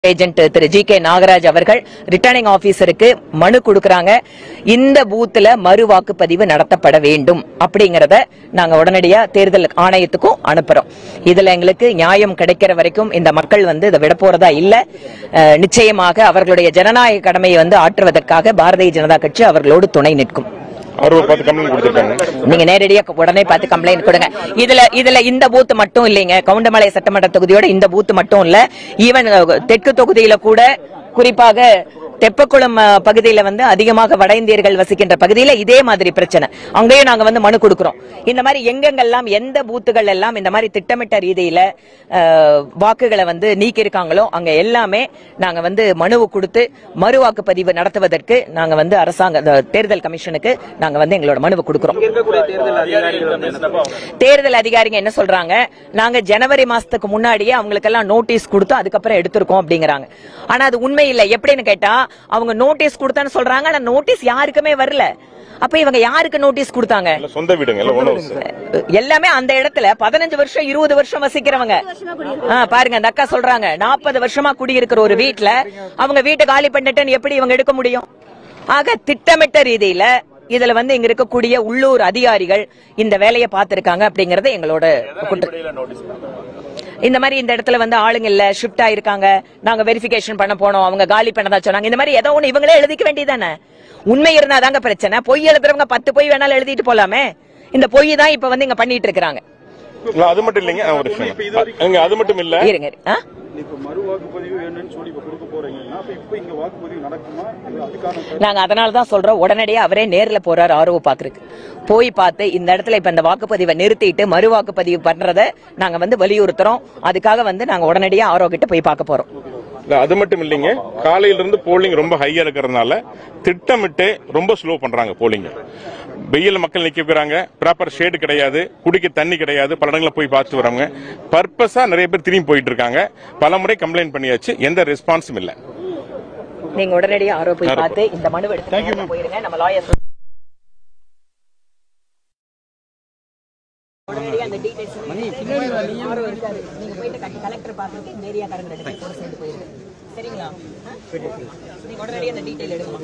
Agent திரு G K Nagaraj அவர்கள் returning ஆபீசருக்கு மனு கொடுக்கறாங்க இந்த பூத்துல மறு வாக்குப்பதிவு நடத்தப்பட வேண்டும் அப்படிங்கறத நாங்க உடனடியா தேர்தல் ஆணையத்துக்கும் அனுப்புறோம் இதுல எங்களுக்கு நியாயம் கிடைக்கிற வரைக்கும் இந்த மக்கள் வந்து இதை விட போறதா இல்ல அஹ், நிச்சயமாக அவர்களுடைய ஜனநாயக கடமையை வந்து ஆற்றுவதற்காக பாரதிய ஜனதா கட்சி அவர்களோடு துணை நிற்கும் அவர்கள் பார்த்து கம்ப்ளைண்ட் கொடுத்திருக்காங்க நீங்க நேரடியா உடனே பார்த்து கம்ப்ளைண்ட் கொடுங்க இதுல இதுல இந்த பூத் மட்டும் இல்லைங்க கவுண்டமலை சட்டமன்ற தொகுதியோட இந்த பூத் மட்டும் இல்ல ஈவன் தெற்கு தொகுதியில கூட குறிப்பாக தெப்பக்குளம் அஹ், பகுதியில வந்து அதிகமாக வட இந்தியர்கள் வசிக்கின்ற பகுதியில இதே மாதிரி பிரச்சனை அங்கேயும் நாங்க வந்து மனு கொடுக்கிறோம் இந்த மாதிரி எங்கெங்கெல்லாம் எந்த பூத்துகள் எல்லாம் இந்த மாதிரி திட்டமிட்ட ரீதியில அஹ், வாக்குகளை வந்து நீக்கி இருக்காங்களோ அங்க எல்லாமே நாங்க வந்து மனுவு கொடுத்து மறு வாக்குப்பதிவு நடத்துவதற்கு நாங்க வந்து அரசாங்க அந்த தேர்தல் கமிஷனுக்கு நாங்க வந்து எங்களோட மனுவை கொடுக்கிறோம் இருக்கக்கூடிய தேர்தல் அதிகாரிகள் வந்து என்ன தேர்தல் அதிகாரிங்க என்ன சொல்றாங்க நாங்க ஜனவரி மாசத்துக்கு முன்னாடியே அவங்களுக்கெல்லாம் நோட்டீஸ் கொடுத்து அதுக்கப்புறம் எடுத்திருக்கோம் அப்படிங்கறாங்க ஆனா அது உண்மை இல்ல எப்படின்னு கேட்டா அவங்க நோட்டீஸ் கொடுத்தான்னு சொல்றாங்க ஆனா நோட்டீஸ் யாருக்குமே வரல அப்ப இவங்க யாருக்கு நோட்டீஸ் கொடுத்தாங்க இல்ல சொந்த வீடுங்க இல்ல ஓன் ஹவுஸ் எல்லாமே அந்த இடத்துல பதினஞ்சு வருஷம் இருபது வருஷம் வசிக்கிறவங்க ஆ, பாருங்க அந்த அக்கா சொல்றாங்க நாற்பது வருஷமா குடியிருக்கிற ஒரு வீட்ல அவங்க வீட்டை காலி பண்ணிட்டேன்னு எப்படி இவங்க எடுக்க முடியும் ஆக திட்டமிட்ட ரீதியில இதுல வந்து இங்க இருக்கக்கூடிய உள்ளூர் அதிகாரிகள் இந்த வேலையை பார்த்திருக்காங்க அப்படிங்கறது எங்களோட குற்றம் இந்த மாதிரி இந்த இடத்துல வந்து ஆளுங்க இல்ல ஷிஃப்ட் ஆயிருக்காங்க நாங்க வெரிஃபிகேஷன் பண்ண போனோம் அவங்க காலி பண்ணதா சொன்னாங்க இந்த மாதிரி ஏதோ ஒண்ணு இவங்களே எழுதிக்க வேண்டியதானே உண்மை இருந்தாதாங்க பிரச்சனை பொய் எழுதுறவங்க பத்து பொய் வேணாலும் எழுதிட்டு போலாமே இந்த பொய் தான் இப்ப வந்து இங்க பண்ணிட்டு இருக்காங்க இல்ல அது மட்டும் இல்லைங்க ஆ, ஒரு விஷயம் இங்க அது மட்டும் இல்ல இருங்க ஆ? இப்ப மறு வாக்குப்பதிவு வேணும்னு சொல்லி இப்ப கொடுக்க போறீங்கன்னா அப்ப இப்ப இங்க வாக்குப்பதிவு நடக்குமா இல்ல அதுக்கான நாங்க அதனால தான் சொல்றோம் உடனடியா அவரே நேர்ல போறாரு ஆர்வ பாக்குறதுக்கு போய் பார்த்து இந்த இடத்துல இப்ப இந்த வாக்குப்பதிவை நிறுத்திட்டு மறு வாக்குப்பதிவு பண்றத நாங்க வந்து வலியுறுத்துறோம் அதுக்காக வந்து நாங்க உடனடியா ஆர்வ கிட்ட போய் பார்க்க போறோம் இல்ல அது மட்டும் இல்லைங்க காலையில இருந்து போலிங் ரொம்ப ஹையா இருக்கிறதுனால திட்டமிட்டு ரொம்ப ஸ்லோ பண்றாங்க போலிங் வெயில் மக்கள் நிக்க வைக்கிறாங்க ப்ராப்பர் ஷேடு கிடையாது குடிக்க தண்ணி கிடையாது பல இடங்களில் போய் பார்த்து வராங்க பர்பஸா நிறைய பேர் திரும்பி போயிட்டு இருக்காங்க பல முறை கம்ப்ளைண்ட் பண்ணியாச்சு எந்த ரெஸ்பான்ஸும் இல்ல நீங்க உடனடியா ஆர்வ போய் பார்த்து இந்த மனு எடுத்து போயிருங்க நம்ம லாயர் உடனடியா அந்த details ஆர்வம் இருக்காது. நீங்க போயிட்டு கலெக்டர் கலெக்டர் பார்த்துட்டு இந்த ஏரியாக்காரங்க ரெண்டு பேரும் கூட சேர்ந்து போயிருங்க சரிங்களா ஆ? நீங்க உடனடியா அந்த டீடைல் எடுக்கணும்